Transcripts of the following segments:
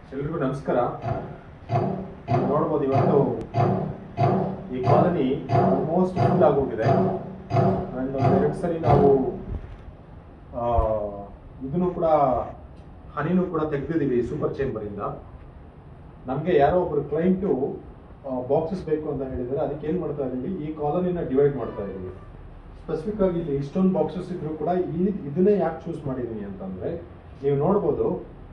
ಎಲ್ರಿಗೂ ನಮಸ್ಕಾರ ನೋಡ್ಬೋದು ಇವತ್ತು ಈ ಕಾಲನಿ ಆಲ್ಮೋಸ್ಟ್ ಫುಲ್ ಆಗೋಗಿದೆ ಆ್ಯಂಡ್ ಎರಡು ಸರಿ ನಾವು ಆ, ಇದನ್ನು ಕೂಡ ಹನಿನೂ ಕೂಡ ತೆಗೆದಿದ್ದೀವಿ ಸೂಪರ್ ಚೇಂಬರಿಂದ ನಮಗೆ ಯಾರೋ ಒಬ್ರು ಕ್ಲೈಂಟು ಬಾಕ್ಸಸ್ ಬೇಕು ಅಂತ ಹೇಳಿದರೆ ಅದಕ್ಕೆ ಏನು ಮಾಡ್ತಾ ಇದ್ದೀವಿ ಈ ಕಾಲನಿನ ಡಿವೈಡ್ ಮಾಡ್ತಾ ಇದ್ದೀವಿ ಸ್ಪೆಸಿಫಿಕ್ ಆಗಿ ಇಲ್ಲಿ ಇಷ್ಟೊಂದು ಬಾಕ್ಸಸ್ ಇದ್ರು ಕೂಡ ಈ ಇದನ್ನೇ ಯಾಕೆ ಚೂಸ್ ಮಾಡಿದ್ದೀನಿ ಅಂತಂದರೆ ನೀವು ನೋಡ್ಬೋದು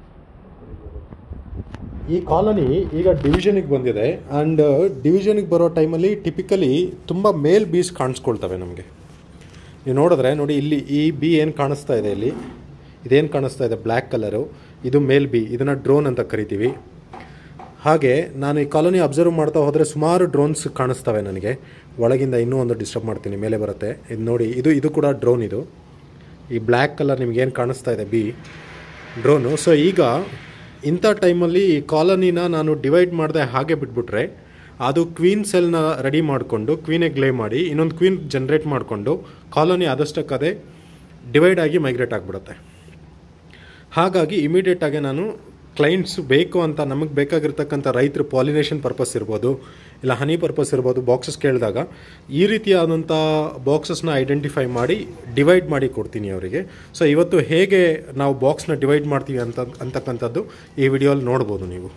ಈ ಕಾಲನಿ ಈಗ ಡಿವಿಷನಿಗೆ ಬಂದಿದೆ ಆ್ಯಂಡ್ ಡಿವಿಷನಿಗೆ ಬರೋ ಟೈಮಲ್ಲಿ ಟಿಪಿಕಲಿ ತುಂಬ ಮೇಲ್ ಬೀಸ್ ಕಾಣಿಸ್ಕೊಳ್ತವೆ ನಮಗೆ ನೀವು ನೋಡಿದ್ರೆ ನೋಡಿ ಇಲ್ಲಿ ಈ ಬಿ ಏನು ಕಾಣಿಸ್ತಾ ಇದೆ ಇಲ್ಲಿ ಇದೇನು ಕಾಣಿಸ್ತಾ ಇದೆ ಬ್ಲ್ಯಾಕ್ ಕಲರು ಇದು ಮೇಲ್ ಬಿ ಇದನ್ನು ಡ್ರೋನ್ ಅಂತ ಕರಿತೀವಿ ಹಾಗೆ ನಾನು ಈ ಕಾಲೋನಿ ಅಬ್ಸರ್ವ್ ಮಾಡ್ತಾ ಹೋದರೆ ಸುಮಾರು ಡ್ರೋನ್ಸ್ ಕಾಣಿಸ್ತವೆ ನನಗೆ ಒಳಗಿಂದ ಇನ್ನೂ ಒಂದು ಡಿಸ್ಟರ್ಬ್ ಮಾಡ್ತೀನಿ ಮೇಲೆ ಬರುತ್ತೆ ಇದು ನೋಡಿ ಇದು ಇದು ಕೂಡ ಡ್ರೋನ್ ಇದು ಈ ಬ್ಲ್ಯಾಕ್ ಕಲರ್ ನಿಮ್ಗೇನು ಕಾಣಿಸ್ತಾ ಇದೆ ಬಿ ಡ್ರೋನು ಸೊ ಈಗ ಇಂಥ ಟೈಮಲ್ಲಿ ಈ ಕಾಲೋನಿನ ನಾನು ಡಿವೈಡ್ ಮಾಡದೆ ಹಾಗೆ ಬಿಟ್ಬಿಟ್ರೆ ಅದು ಕ್ವೀನ್ ಸೆಲ್ನ ರೆಡಿ ಮಾಡಿಕೊಂಡು ಕ್ವೀನಿಗೆ ಗ್ಲೇ ಮಾಡಿ ಇನ್ನೊಂದು ಕ್ವೀನ್ ಜನ್ರೇಟ್ ಮಾಡಿಕೊಂಡು ಕಾಲೋನಿ ಆದಷ್ಟಕ್ಕದೇ ಡಿವೈಡ್ ಆಗಿ ಮೈಗ್ರೇಟ್ ಆಗಿಬಿಡುತ್ತೆ ಹಾಗಾಗಿ ಇಮಿಡಿಯೇಟಾಗಿ ನಾನು ಕ್ಲೈಂಟ್ಸ್ ಬೇಕು ಅಂತ ನಮಗೆ ಬೇಕಾಗಿರ್ತಕ್ಕಂಥ ರೈತರು ಪಾಲಿನೇಷನ್ ಪರ್ಪಸ್ ಇರ್ಬೋದು ಇಲ್ಲ ಹನಿ ಪರ್ಪಸ್ ಇರ್ಬೋದು ಬಾಕ್ಸಸ್ ಕೇಳಿದಾಗ ಈ ರೀತಿಯಾದಂಥ ಬಾಕ್ಸಸ್ನ ಐಡೆಂಟಿಫೈ ಮಾಡಿ ಡಿವೈಡ್ ಮಾಡಿ ಕೊಡ್ತೀನಿ ಅವರಿಗೆ ಸೊ ಇವತ್ತು ಹೇಗೆ ನಾವು ಬಾಕ್ಸ್ನ ಡಿವೈಡ್ ಮಾಡ್ತೀವಿ ಅಂತ ಅಂತಕ್ಕಂಥದ್ದು ಈ ವಿಡಿಯೋಲ್ಲಿ ನೋಡ್ಬೋದು ನೀವು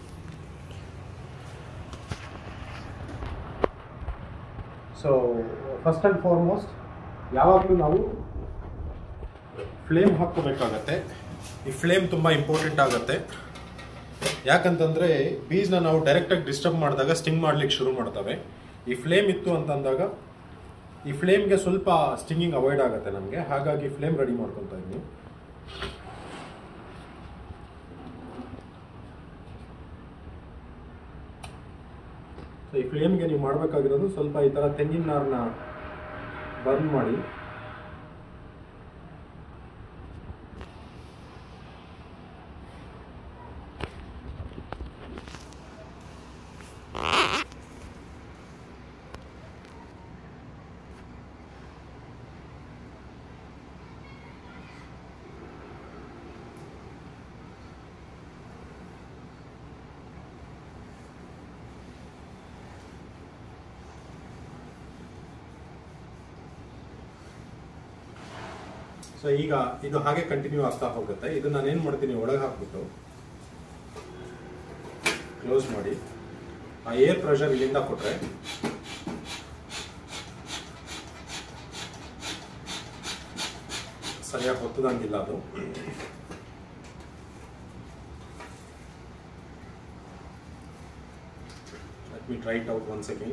ಸೊ ಫಸ್ಟ್ ಆ್ಯಂಡ್ ಫಾರ್ಮೋಸ್ಟ್ ಯಾವಾಗಲೂ ನಾವು ಫ್ಲೇಮ್ ಹಾಕ್ಕೋಬೇಕಾಗತ್ತೆ ಈ ಫ್ಲೇಮ್ ತುಂಬ ಇಂಪಾರ್ಟೆಂಟ್ ಆಗುತ್ತೆ ಯಾಕಂತಂದರೆ ಬೀಸ್ನ ನಾವು ಡೈರೆಕ್ಟಾಗಿ ಡಿಸ್ಟರ್ಬ್ ಮಾಡಿದಾಗ ಸ್ಟಿಂಗ್ ಮಾಡ್ಲಿಕ್ಕೆ ಶುರು ಮಾಡ್ತವೆ ಈ ಫ್ಲೇಮ್ ಇತ್ತು ಅಂತಂದಾಗ ಈ ಫ್ಲೇಮ್ಗೆ ಸ್ವಲ್ಪ ಸ್ಟಿಂಗಿಂಗ್ ಅವಾಯ್ಡ್ ಆಗುತ್ತೆ ನಮಗೆ ಹಾಗಾಗಿ ಫ್ಲೇಮ್ ರೆಡಿ ಮಾಡ್ಕೊತಾ ಇದ್ದೀನಿ ಸೊ ಈ ಫ್ಲೇಮ್ಗೆ ನೀವು ಮಾಡಬೇಕಾಗಿರೋದು ಸ್ವಲ್ಪ ಈ ಥರ ತೆಂಗಿನ ನಾರನ್ನ ಬರ್ನ್ ಮಾಡಿ ಸೊ ಈಗ ಇದು ಹಾಗೆ ಕಂಟಿನ್ಯೂ ಆಗ್ತಾ ಹೋಗುತ್ತೆ ಇದು ನಾನು ಏನು ಮಾಡ್ತೀನಿ ಒಳಗೆ ಹಾಕ್ಬಿಟ್ಟು ಕ್ಲೋಸ್ ಮಾಡಿ ಆ ಏರ್ ಪ್ರೆಷರ್ ಇಲ್ಲಿಂದ ಕೊಟ್ಟರೆ ಸರಿಯಾಗಿ ಹೊತ್ತದಂಗಿಲ್ಲ ಅದು let me try it out one second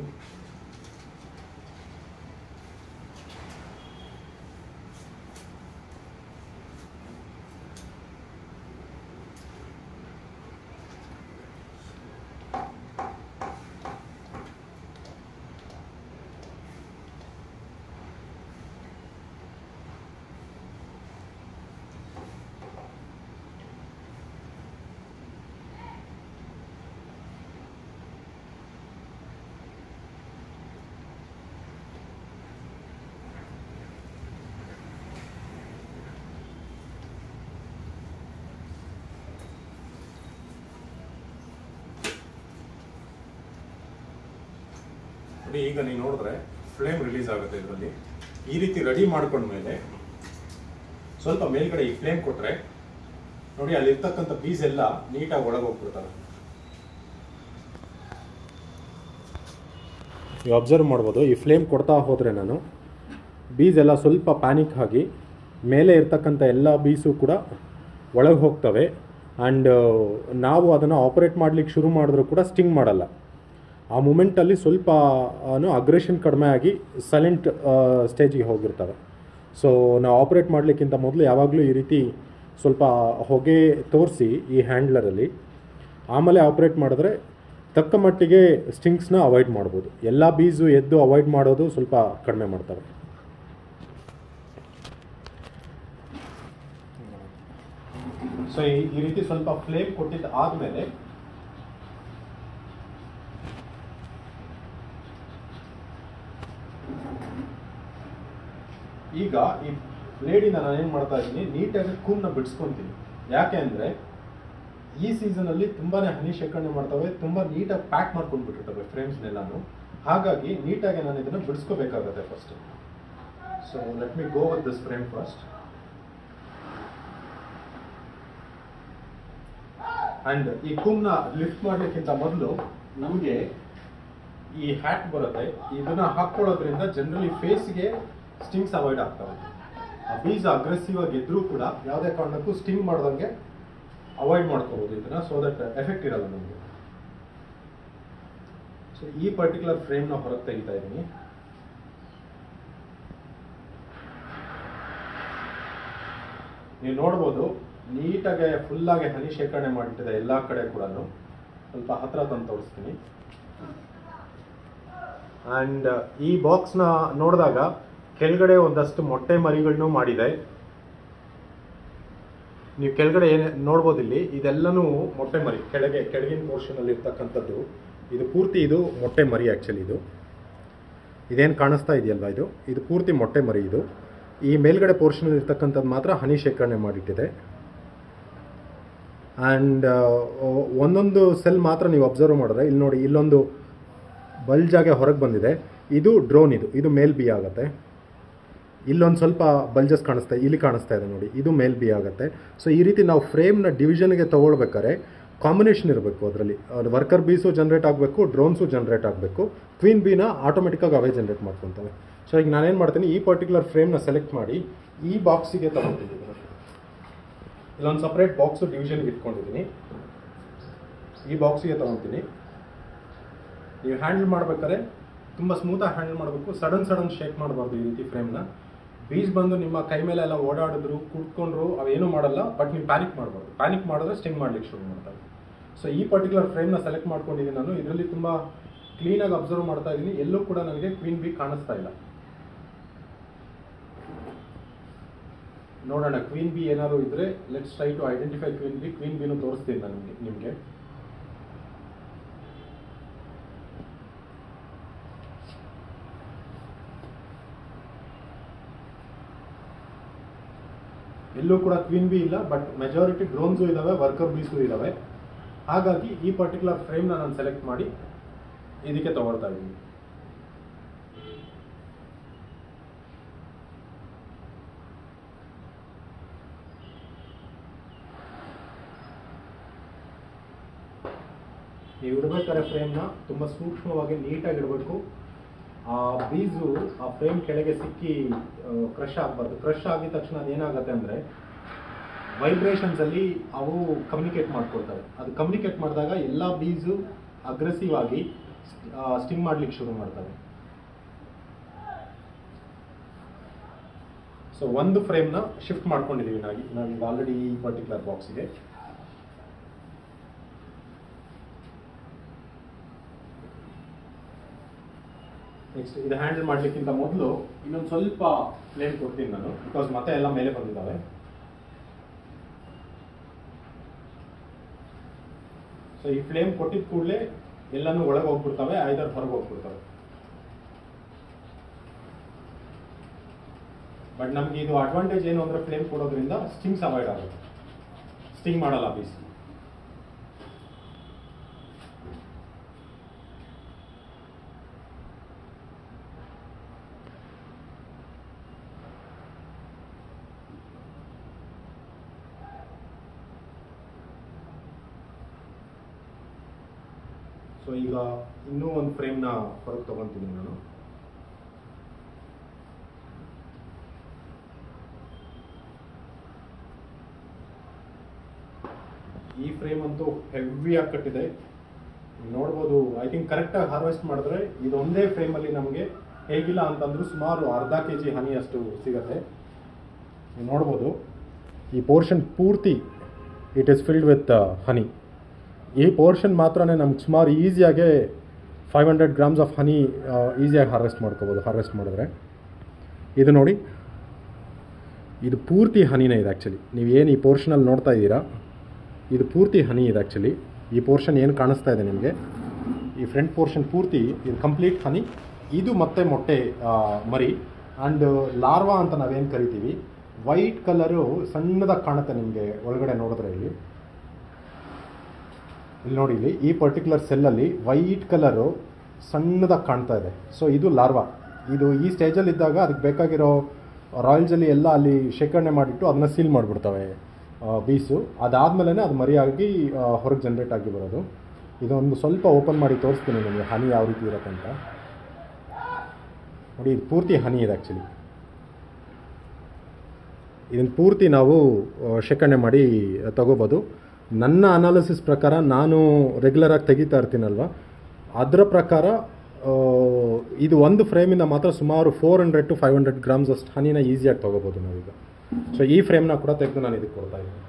ನೋಡಿ ಈಗ ನೀವು ನೋಡಿದ್ರೆ ಫ್ಲೇಮ್ ರಿಲೀಸ್ ಆಗುತ್ತೆ ಇದರಲ್ಲಿ ಈ ರೀತಿ ರೆಡಿ ಮಾಡ್ಕೊಂಡ್ಮೇಲೆ ಸ್ವಲ್ಪ ಮೇಲ್ಗಡೆ ಈ ಫ್ಲೇಮ್ ಕೊಟ್ರೆ ನೋಡಿ ಅಲ್ಲಿರ್ತಕ್ಕಂಥ ಬೀಸ್ ಎಲ್ಲ ನೀಟಾಗಿ ಒಳಗೆ ಹೋಗ್ಬಿಡ್ತವೆ ನೀವು ಅಬ್ಸರ್ವ್ ಮಾಡ್ಬೋದು ಈ ಫ್ಲೇಮ್ ಕೊಡ್ತಾ ಹೋದರೆ ನಾನು ಬೀಸ್ ಎಲ್ಲ ಸ್ವಲ್ಪ ಪ್ಯಾನಿಕ್ ಆಗಿ ಮೇಲೆ ಇರ್ತಕ್ಕಂಥ ಎಲ್ಲ ಬೀಸು ಕೂಡ ಒಳಗೆ ಹೋಗ್ತವೆ ಆ್ಯಂಡ್ ನಾವು ಅದನ್ನು ಆಪರೇಟ್ ಮಾಡಲಿಕ್ಕೆ ಶುರು ಮಾಡಿದ್ರೂ ಕೂಡ ಸ್ಟಿಂಗ್ ಮಾಡಲ್ಲ ಆ ಮೂಮೆಂಟಲ್ಲಿ ಸ್ವಲ್ಪ ಅಗ್ರೆಷನ್ ಕಡಿಮೆ ಆಗಿ ಸೈಲೆಂಟ್ ಸ್ಟೇಜಿಗೆ ಹೋಗಿರ್ತವೆ ಸೊ ನಾವು ಆಪ್ರೇಟ್ ಮಾಡಲಿಕ್ಕಿಂತ ಮೊದಲು ಯಾವಾಗಲೂ ಈ ರೀತಿ ಸ್ವಲ್ಪ ಹೊಗೆ ತೋರಿಸಿ ಈ ಹ್ಯಾಂಡ್ಲರಲ್ಲಿ ಆಮೇಲೆ ಆಪ್ರೇಟ್ ಮಾಡಿದ್ರೆ ತಕ್ಕ ಮಟ್ಟಿಗೆ ಸ್ಟಿಂಗ್ಸ್ನ ಅವಾಯ್ಡ್ ಮಾಡ್ಬೋದು ಎಲ್ಲ ಬೀಸು ಎದ್ದು ಅವಾಯ್ಡ್ ಮಾಡೋದು ಸ್ವಲ್ಪ ಕಡಿಮೆ ಮಾಡ್ತವೆ ಸೊ ಈ ಈ ರೀತಿ ಸ್ವಲ್ಪ ಫ್ಲೇಮ್ ಕೊಟ್ಟಿದ್ದು ಆದಮೇಲೆ ಈಗ ಈ ಬ್ಲೇಡಿಂದ ನಾನು ಏನು ಮಾಡ್ತಾ ಇದ್ದೀನಿ ನೀಟಾಗಿ ಕೂಮ್ನ ಬಿಡಿಸ್ಕೊತೀನಿ ಯಾಕೆ ಅಂದರೆ ಈ ಸೀಸನಲ್ಲಿ ತುಂಬಾನೇ ಹನಿ ಶೇಖರಣೆ ಮಾಡ್ತವೆ ತುಂಬ ನೀಟಾಗಿ ಪ್ಯಾಕ್ ಮಾಡ್ಕೊಂಡ್ಬಿಟ್ಟಿರ್ತವೆ ಫ್ರೇಮ್ಸ್ನೆಲ್ಲಾನು ಹಾಗಾಗಿ ನೀಟಾಗಿ ನಾನು ಇದನ್ನು ಬಿಡಿಸ್ಕೋಬೇಕಾಗತ್ತೆ first so let me go with this frame first and ಈ ಕೂಮ್ನ ಲಿಫ್ಟ್ ಮಾಡ್ಲಿಕ್ಕಿಂತ ಮೊದಲು ನಮಗೆ ಈ ಹ್ಯಾಟ್ ಬರುತ್ತೆ ಇದನ್ನ ಹಾಕೊಳ್ಳೋದ್ರಿಂದ ಜನರಲಿ ಫೇಸ್ಗೆ ಸ್ಟಿಂಗ್ಸ್ ಅವಾಯ್ಡ್ ಆಗ್ತವೆ ಆ ಬೀಜ ಅಗ್ರೆಸಿವ್ ಆಗಿ ಇದ್ರೂ ಕೂಡ ಯಾವುದೇ ಕಾರಣಕ್ಕೂ ಸ್ಟಿಂಗ್ ಮಾಡ್ದಂಗೆ ಅವಾಯ್ಡ್ ಮಾಡ್ಕೋಬಹುದು ಇದನ್ನ ಸೊ ದಟ್ ಎಫೆಕ್ಟ್ ಇರಲ್ಲ ನಮಗೆ ಸೊ ಈ ಪರ್ಟಿಕ್ಯುಲರ್ ಫ್ರೇಮ್ನ ಹೊರಗೆ ತೆಗಿತಾ ಇದ್ದೀನಿ ನೀವು ನೋಡ್ಬೋದು ನೀಟಾಗಿ ಫುಲ್ಲಾಗಿ ಹನಿ ಶೇಖರಣೆ ಮಾಡಿಟ್ಟಿದೆ ಎಲ್ಲ ಕಡೆ ಕೂಡ ಸ್ವಲ್ಪ ಹತ್ರ ತಂದು ತೋರಿಸ್ತೀನಿ ಆ್ಯಂಡ್ ಈ ಬಾಕ್ಸ್ನ ನೋಡಿದಾಗ ಕೆಳಗಡೆ ಒಂದಷ್ಟು ಮೊಟ್ಟೆ ಮರಿಗಳನ್ನು ಮಾಡಿದೆ ನೀವು ಕೆಳಗಡೆ ಏನು ನೋಡ್ಬೋದು ಇಲ್ಲಿ ಇದೆಲ್ಲನೂ ಮೊಟ್ಟೆ ಮರಿ ಕೆಳಗೆ ಕೆಳಗಿನ ಪೋರ್ಷನಲ್ಲಿ ಇರ್ತಕ್ಕಂಥದ್ದು ಇದು ಪೂರ್ತಿ ಇದು ಮೊಟ್ಟೆ ಮರಿ ಆ್ಯಕ್ಚುಲಿ ಇದು ಇದೇನು ಕಾಣಿಸ್ತಾ ಇದೆಯಲ್ವಾ ಇದು ಇದು ಪೂರ್ತಿ ಮೊಟ್ಟೆ ಮರಿ ಇದು ಈ ಮೇಲ್ಗಡೆ ಪೋರ್ಷನ್ ಇರ್ತಕ್ಕಂಥದ್ದು ಮಾತ್ರ ಹನಿ ಶೇಖರಣೆ ಮಾಡಿಟ್ಟಿದೆ ಆ್ಯಂಡ್ ಒಂದೊಂದು ಸೆಲ್ ಮಾತ್ರ ನೀವು ಅಬ್ಸರ್ವ್ ಮಾಡಿದ್ರೆ ಇಲ್ಲಿ ನೋಡಿ ಇಲ್ಲೊಂದು ಬಲ್ಜಾಗೆ ಹೊರಗೆ ಬಂದಿದೆ ಇದು ಡ್ರೋನ್ ಇದು ಇದು ಮೇಲ್ ಬಿ ಆಗುತ್ತೆ ಇಲ್ಲೊಂದು ಸ್ವಲ್ಪ ಬಲ್ಜಸ್ ಕಾಣಿಸ್ತಾ ಇಲ್ಲಿ ಕಾಣಿಸ್ತಾ ಇದೆ ನೋಡಿ ಇದು ಮೇಲ್ ಬಿ ಆಗುತ್ತೆ ಸೊ ಈ ರೀತಿ ನಾವು ಫ್ರೇಮ್ನ ಡಿವಿಷನ್ಗೆ ತೊಗೊಳ್ಬೇಕಾದ್ರೆ ಕಾಂಬಿನೇಷನ್ ಇರಬೇಕು ಅದರಲ್ಲಿ ವರ್ಕರ್ ಬೀಸು ಜನ್ರೇಟ್ ಆಗಬೇಕು ಡ್ರೋನ್ಸು ಜನ್ರೇಟ್ ಆಗಬೇಕು ಕ್ವೀನ್ ಬೀನ ಆಟೋಮೆಟಿಕ್ಕಾಗಿ ಅವೇ ಜನ್ರೇಟ್ ಮಾಡ್ಕೊತವೆ ಸೊ ಈಗ ನಾನೇನು ಮಾಡ್ತೀನಿ ಈ ಪರ್ಟಿಕ್ಯುಲರ್ ಫ್ರೇಮ್ನ ಸೆಲೆಕ್ಟ್ ಮಾಡಿ ಈ ಬಾಕ್ಸಿಗೆ ತಗೊಂಡಿದ್ದೀನಿ ಇಲ್ಲೊಂದು ಸಪ್ರೇಟ್ ಬಾಕ್ಸು ಡಿವಿಷನ್ಗೆ ಇಟ್ಕೊಂಡಿದ್ದೀನಿ ಈ ಬಾಕ್ಸಿಗೆ ತೊಗೊತೀನಿ ನೀವು ಹ್ಯಾಂಡಲ್ ಮಾಡ್ಬೇಕಾದ್ರೆ ತುಂಬ ಸ್ಮೂತಾಗಿ ಹ್ಯಾಂಡಲ್ ಮಾಡಬೇಕು ಸಡನ್ ಸಡನ್ ಶೇಕ್ ಮಾಡಬಾರ್ದು ಈ ರೀತಿ ಫ್ರೇಮ್ನ ಬೀಸ್ ಬಂದು ನಿಮ್ಮ ಕೈ ಮೇಲೆ ಎಲ್ಲ ಓಡಾಡಿದ್ರು ಕುಟ್ಕೊಂಡ್ರು ಅವೇನೂ ಮಾಡಲ್ಲ ಬಟ್ ನೀವು ಪ್ಯಾನಿಕ್ ಮಾಡಬಾರ್ದು ಪ್ಯಾನಿಕ್ ಮಾಡಿದ್ರೆ ಸ್ಟಿಂಗ್ ಮಾಡ್ಲಿಕ್ಕೆ ಶುರು ಮಾಡ್ತಾರೆ ಸೊ ಈ ಪರ್ಟಿಕ್ಯುಲರ್ ಫ್ರೇಮ್ನ ಸೆಲೆಕ್ಟ್ ಮಾಡ್ಕೊಂಡಿದ್ದೀನಿ ನಾನು ಇದರಲ್ಲಿ ತುಂಬ ಕ್ಲೀನಾಗಿ ಅಬ್ಸರ್ವ್ ಮಾಡ್ತಾ ಇದ್ದೀನಿ ಎಲ್ಲೂ ಕೂಡ ನನಗೆ ಕ್ವೀನ್ ಬಿ ಕಾಣಿಸ್ತಾ ಇಲ್ಲ ನೋಡೋಣ ಕ್ವೀನ್ ಬಿ ಏನಾದ್ರು ಇದ್ರೆ let's try to identify queen bee queen ಬಿನೂ ತೋರಿಸ್ತೀನಿ ನಾನು ನಿಮಗೆ ನಿಮಗೆ ಎಲ್ಲೂ ಕೂಡ ಕ್ವೀನ್ ಬಿ ಇಲ್ಲ ಬಟ್ ಮೆಜಾರಿಟಿ ಡ್ರೋನ್ಸು ಇದಾವೆ ವರ್ಕರ್ ಬೀಸು ಇದಾವೆ ಹಾಗಾಗಿ ಈ ಪರ್ಟಿಕ್ಯುಲರ್ ಫ್ರೇಮ್ನ ನಾನು ಸೆಲೆಕ್ಟ್ ಮಾಡಿ ಇದಕ್ಕೆ ತಗೊಳ್ತಾ ಇದ್ದೀನಿ ನೀವು ಇಡಬೇಕಾದ್ರೆ ಫ್ರೇಮ್ನ ತುಂಬ ಸೂಕ್ಷ್ಮವಾಗಿ ನೀಟಾಗಿ ಇಡಬೇಕು ಆ ಬೀಸು ಆ ಫ್ರೇಮ್ ಕೆಳಗೆ ಸಿಕ್ಕಿ ಕ್ರಶ್ ಆಗಬಾರ್ದು ಕ್ರಶ್ ಆಗಿದ ತಕ್ಷಣ ಅದೇನಾಗುತ್ತೆ ಅಂದರೆ ವೈಬ್ರೇಷನ್ಸಲ್ಲಿ ಅವು ಕಮ್ಯುನಿಕೇಟ್ ಮಾಡ್ಕೊಳ್ತವೆ ಅದು ಕಮ್ಯುನಿಕೇಟ್ ಮಾಡಿದಾಗ ಎಲ್ಲ ಬೀಸು ಅಗ್ರೆಸಿವ್ ಆಗಿ ಸ್ಟಿಂಗ್ ಮಾಡ್ಲಿಕ್ಕೆ ಶುರು ಮಾಡ್ತವೆ ಸೊ ಒಂದು ಫ್ರೇಮ್ನ ಶಿಫ್ಟ್ ಮಾಡ್ಕೊಂಡಿದ್ದೀವಿ ನಾವು ನಾವೀಗ ಆಲ್ರೆಡಿ ಈ ಪರ್ಟಿಕ್ಯುಲರ್ ಬಾಕ್ಸಿಗೆ ನೆಕ್ಸ್ಟ್ ಇದು ಹ್ಯಾಂಡಲ್ ಮಾಡ್ಲಿಕ್ಕಿಂತ ಮೊದಲು ಇನ್ನೊಂದು ಸ್ವಲ್ಪ ಫ್ಲೇಮ್ ಕೊಡ್ತೀನಿ ನಾನು ಬಿಕಾಸ್ ಮತ್ತೆ ಎಲ್ಲ ಮೇಲೆ ಬಂದಿದ್ದಾವೆ ಸೊ ಈ ಫ್ಲೇಮ್ ಕೊಟ್ಟಿದ ಕೂಡಲೇ ಎಲ್ಲನೂ ಒಳಗೆ ಹೋಗ್ಬಿಡ್ತವೆ ಐದಾರು ಹೊರಗೆ ಹೋಗ್ಬಿಡ್ತವೆ ಬಟ್ ನಮ್ಗೆ ಇದು ಅಡ್ವಾಂಟೇಜ್ ಏನು ಅಂದ್ರೆ ಫ್ಲೇಮ್ ಕೊಡೋದ್ರಿಂದ ಸ್ಟಿಂಗ್ಸ್ ಅವಾಯ್ಡ್ ಆಗುತ್ತೆ ಸ್ಟಿಂಗ್ ಮಾಡಲ್ಲ ಬೀಸ್ ಸೊ ಈಗ ಇನ್ನೂ ಒಂದು ಫ್ರೇಮ್ನ ಹೊರಗೆ ತಗೊತೀನಿ ನಾನು ಈ ಫ್ರೇಮ್ ಅಂತೂ ಹೆವಿಯಾಗಿ ಕಟ್ಟಿದೆ ನೀವು ನೋಡ್ಬೋದು ಐ ಥಿಂಕ್ ಕರೆಕ್ಟಾಗಿ ಹಾರ್ವೆಸ್ಟ್ ಮಾಡಿದ್ರೆ ಇದೊಂದೇ ಫ್ರೇಮಲ್ಲಿ ನಮಗೆ ಹೇಗಿಲ್ಲ ಅಂತಂದ್ರೂ ಸುಮಾರು ಅರ್ಧ ಕೆ ಜಿ ಹನಿ ಅಷ್ಟು ಸಿಗತ್ತೆ ನೀವು ನೋಡ್ಬೋದು ಈ ಪೋರ್ಷನ್ ಪೂರ್ತಿ it is filled with honey ಈ ಪೋರ್ಷನ್ ಮಾತ್ರನೇ ನಮ್ಗೆ ಸುಮಾರು ಈಸಿಯಾಗೆ five hundred grams of honey ಈಸಿಯಾಗಿ ಹಾರ್ವೆಸ್ಟ್ ಮಾಡ್ಕೋಬೋದು ಹಾರ್ವೆಸ್ಟ್ ಮಾಡಿದ್ರೆ ಇದು ನೋಡಿ ಇದು ಪೂರ್ತಿ ಹನಿನೇ ಇದೆ ಆ್ಯಕ್ಚುಲಿ ನೀವು ಏನು ಈ ಪೋರ್ಷನಲ್ಲಿ ನೋಡ್ತಾ ಇದ್ದೀರಾ ಇದು ಪೂರ್ತಿ ಹನಿ ಇದೆ ಆ್ಯಕ್ಚುಲಿ ಈ ಪೋರ್ಷನ್ ಏನು ಕಾಣಿಸ್ತಾ ಇದೆ ನಿಮಗೆ ಈ ಫ್ರಂಟ್ ಪೋರ್ಷನ್ ಪೂರ್ತಿ ಇದು ಕಂಪ್ಲೀಟ್ ಹನಿ ಇದು ಮತ್ತೆ ಮೊಟ್ಟೆ ಆ, ಮರಿ ಆ್ಯಂಡ್ ಲಾರ್ವಾ ಅಂತ ನಾವೇನು ಕರಿತೀವಿ ವೈಟ್ ಕಲರು ಸಣ್ಣದಾಗಿ ಕಾಣುತ್ತೆ ನಿಮಗೆ ಒಳಗಡೆ ನೋಡಿದ್ರೆ ಇಲ್ಲಿ ಇಲ್ಲಿ ನೋಡಿ ಇಲ್ಲಿ ಈ ಪರ್ಟಿಕ್ಯುಲರ್ ಸೆಲ್ಲಲ್ಲಿ ವೈಟ್ ಕಲರು ಸಣ್ಣದಾಗಿ ಕಾಣ್ತಾ ಇದೆ ಸೊ ಇದು ಲಾರ್ವಾ ಇದು ಈ ಸ್ಟೇಜಲ್ಲಿ ಇದ್ದಾಗ ಅದಕ್ಕೆ ಬೇಕಾಗಿರೋ ರಾಯಲ್ಸಲ್ಲಿ ಎಲ್ಲ ಅಲ್ಲಿ ಶೇಖರಣೆ ಮಾಡಿಟ್ಟು ಅದನ್ನ ಸೀಲ್ ಮಾಡಿಬಿಡ್ತವೆ ಬೀಸು ಅದಾದಮೇಲೆ ಅದು ಮರಿಯಾಗಿ ಹೊರಗೆ ಜನ್ರೇಟ್ ಆಗಿ ಬರೋದು ಇದೊಂದು ಸ್ವಲ್ಪ ಓಪನ್ ಮಾಡಿ ತೋರಿಸ್ತೀನಿ ನಿಮಗೆ ಹನಿ ಯಾವ ರೀತಿ ಇರುತ್ತೆ ಅಂತ ನೋಡಿ ಇದು ಪೂರ್ತಿ ಹನಿ ಇದೆ ಆ್ಯಕ್ಚುಲಿ ಇದನ್ನು ಪೂರ್ತಿ ನಾವು ಆ, ಶೇಖರಣೆ ಮಾಡಿ ತಗೋಬೋದು ನನ್ನ ಅನಾಲಿಸಿಸ್ ಪ್ರಕಾರ ನಾನು ರೆಗ್ಯುಲರಾಗಿ ತೆಗಿತಾ ಇರ್ತೀನಲ್ವ ಅದರ ಪ್ರಕಾರ ಆ, ಇದು ಒಂದು ಫ್ರೇಮಿಂದ ಮಾತ್ರ ಸುಮಾರು four hundred to five hundred grams ಅಷ್ಟು ಹನಿನ ಈಸಿಯಾಗಿ ತೊಗೋಬೋದು ನಾವೀಗ ಸೊ ಈ ಫ್ರೇಮ್ನ ಕೂಡ ತೆಗೆದು ನಾನು ಇದಕ್ಕೆ ಕೊಡ್ತಾ ಇದ್ದೀನಿ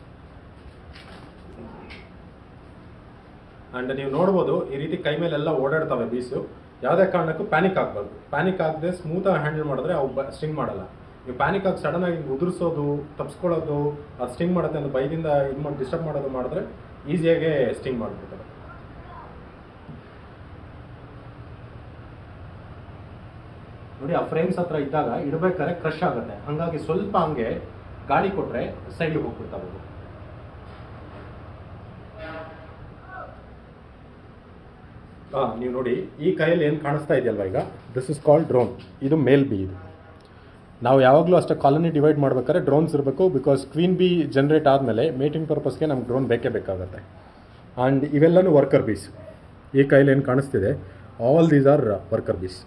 ಆ್ಯಂಡ್ ನೀವು ನೋಡ್ಬೋದು ಈ ರೀತಿ ಕೈ ಮೇಲೆಲ್ಲ ಓಡಾಡ್ತವೆ ಬೀಸು ಯಾವುದೇ ಕಾರಣಕ್ಕೂ ಪ್ಯಾನಿಕ್ ಆಗಬಾರ್ದು ಪ್ಯಾನಿಕ್ ಆಗದೆ ಸ್ಮೂತಾಗಿ ಹ್ಯಾಂಡಲ್ ಮಾಡಿದ್ರೆ ಅವು ಸ್ಟಿಂಗ್ ಮಾಡಲ್ಲ ನೀವು ಪ್ಯಾನಿಕ್ ಆಗಿ ಸಡನ್ ಆಗಿ ಉದುರಿಸೋದು ತಪ್ಸ್ಕೊಳ್ಳೋದು ಅದು ಸ್ಟಿಂಗ್ ಮಾಡುತ್ತೆ ಅಂತ ಭಯದಿಂದ ಇದು ಮಾಡಿ ಡಿಸ್ಟರ್ಬ್ ಮಾಡೋದು ಮಾಡಿದ್ರೆ ಈಸಿಯಾಗೆ ಸ್ಟಿಂಗ್ ಮಾಡಿಬಿಡ್ತಾರೆ ನೋಡಿ ಆ ಫ್ರೇಮ್ಸ್ ಹತ್ರ ಇದ್ದಾಗ ಇಡಬೇಕಾದ್ರೆ ಕ್ರಶ್ ಆಗುತ್ತೆ ಹಾಗಾಗಿ ಸ್ವಲ್ಪ ಹಂಗೆ ಗಾಳಿ ಕೊಟ್ರೆ ಸೈಡ್ಗೆ ಹೋಗ್ಬಿಡ್ತಾವೆ ಅವು. ಹಾ ನೀವು ನೋಡಿ ಈ ಕೈಯಲ್ಲಿ ಏನು ಕಾಣಿಸ್ತಾ ಇದೆಯಲ್ವಾ ಈಗ ದಿಸ್ ಇಸ್ ಕಾಲ್ಡ್ ಡ್ರೋನ್ ಇದು ಮೇಲ್ ಬಿ ಇದು ನಾವು ಯಾವಾಗಲೂ ಅಷ್ಟೇ ಕಾಲನಿ ಡಿವೈಡ್ ಮಾಡ್ಬೇಕಾದ್ರೆ ಡ್ರೋನ್ಸ್ ಇರಬೇಕು ಬಿಕಾಸ್ ಕ್ವೀನ್ ಬಿ ಜನ್ರೇಟ್ ಆದಮೇಲೆ ಮೇಟಿಂಗ್ ಪರ್ಪಸ್ಗೆ ನಮ್ಗೆ ಡ್ರೋನ್ ಬೇಕೇ ಬೇಕಾಗುತ್ತೆ ಆ್ಯಂಡ್ ಇವೆಲ್ಲನೂ ವರ್ಕರ್ ಬೀಸ್ ಈ ಕೈಯಲ್ಲಿ ಏನು ಕಾಣಿಸ್ತಿದೆ all these are worker bees